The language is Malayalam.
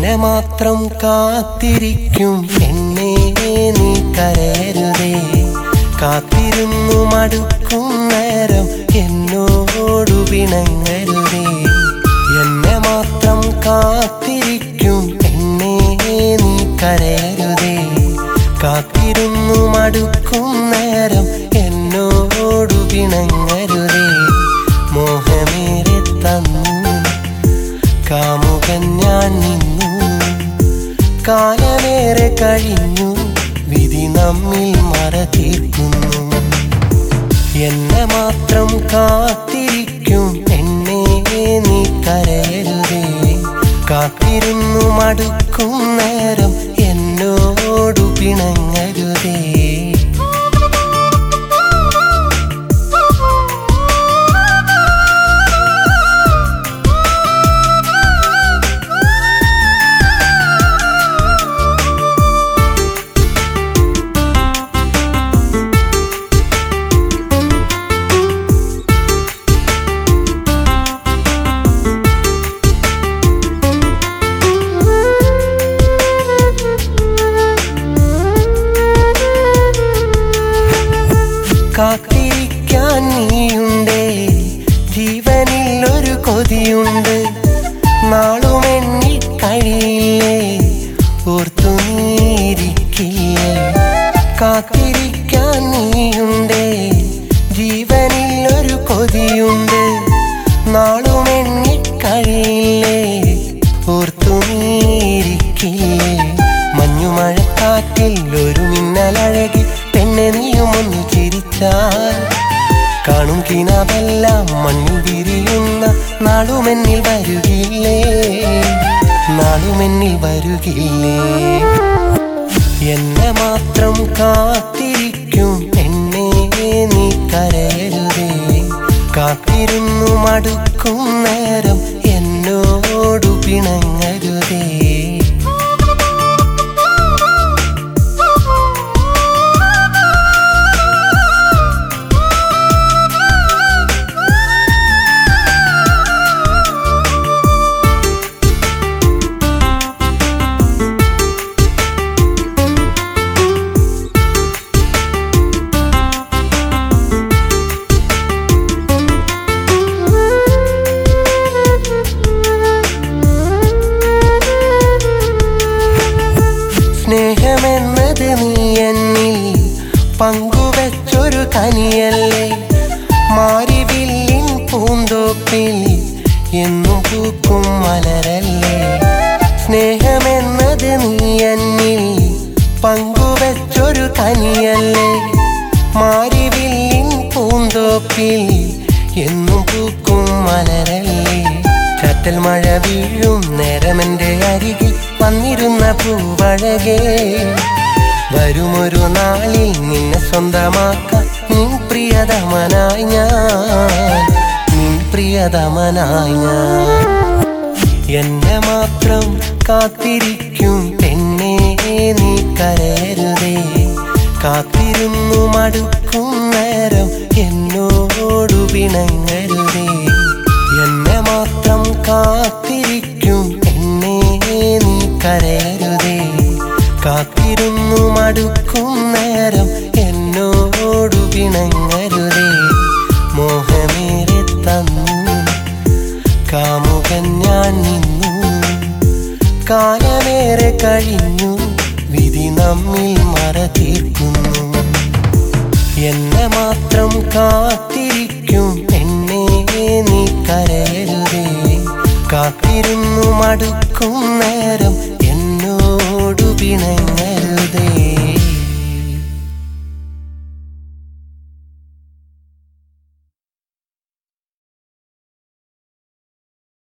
എന്നെ മാത്രം കാത്തിരിക്കും എന്നെ നീ കരയരുതേ കാത്തിരുന്നു മടുക്കും നേരം എന്നോടു പിണങ്ങരുതേ എന്നെ മാത്രം കാത്തിരിക്കും എന്നെ നീ കരയരുതേ കാത്തിരുന്നു മടുക്കും നേരം എന്നോടു പിണങ്ങരുതേ മോഹമേറെ തന്നു കാമുകൻ ഞാൻ നിന്നു കാലമേറെ കഴിഞ്ഞു വിധി നമ്മിൽ മറ തീർക്കുന്നു എന്നെ മാത്രം കാത്തിരിക്കും എന്നെ നീ കരയരുതേ കാത്തിരുന്നു മടുക്കും നേരം എന്നോടു പിണങ്ങരുതേ കാത്തിരിക്കാൻ നീയുണ്ടേ ജീവനിൽ ഒരു കൊതിയുണ്ട് നാളും എണ്ണി കഴിയില്ലേ ഓർത്തു നീരിക്കില്ലേ കാത്തിരിക്കാൻ നീയുണ്ടേ ജീവനിൽ ഒരു കൊതിയുണ്ട് നാളും എണ്ണി കഴിയില്ലേ ഓർത്തു നീരിക്കില്ലേ മഞ്ഞുമഴക്കാറ്റിൽ ഒരു മിന്നലഴകി പെണ്ണെ നീയും ഒന്ന് ചിരിച്ചാൽ കാണും കിനാവെല്ലാം മണ്ണിൽ വിരിയുന്ന നാളുമെന്നിൽ വരുകില്ലേ നാളുമെന്നിൽ വരുകില്ലേ എന്നെ മാത്രം കാത്തിരിക്കും എന്നെ നീ കരയരുതേ കാത്തിരുന്നു മടുക്കും നേരം എന്നോടു പിണങ്ങരുതേ സ്നേഹമെന്നത് നീ എന്നിൽ പങ്കുവച്ചൊരു കനിയല്ലേ മാരിവില്ലിൻ പൂന്തോപ്പിൽ എന്നും പൂക്കും മലരല്ലേ സ്നേഹമെന്നത് നീ എന്നിൽ പങ്കുവച്ചൊരു കനിയല്ലേ മാരിവില്ലിൻ പൂന്തോപ്പിൽ എന്നും പൂക്കും മലരല്ലേ ചാറ്റൽ മഴ വീഴും നേരമെന്റെ അരികിൽ വന്നിരുന്ന പൂവഴകേ വരുമൊരു നാളിൽ നിന്നെ സ്വന്തമാക്കാൻ നിൻ പ്രിയതമനായി ഞാൻ നിൻ പ്രിയതമനായി ഞാൻ എന്നെ മാത്രം കാത്തിരിക്കും പെണ്ണെ നീ കരയരുതേ കാത്തിരുന്നു മടുക്കും നേരം എന്നോടു പിണങ്ങരുതേ എന്നെ മാത്രം കാത്തിരിക്കും എന്നെ നീ കരയരുതേ കാത്തിരുന്നു മടുക്കും നേരം എന്നോടു പിണങ്ങരുതേ മോഹമേറെ തന്നു കാമുകൻ ഞാൻ നിന്നു കാലമേറെ കഴിഞ്ഞു വിധി നമ്മിൽ മറ തീർക്കുന്നു എന്നെ മാത്രം കാത്തിരിക്കും എന്നെ നീ കരയരുതേ കാത്തിരുന്നു മടുക്കും നേരം എന്നോടു പിണങ്ങരുതേ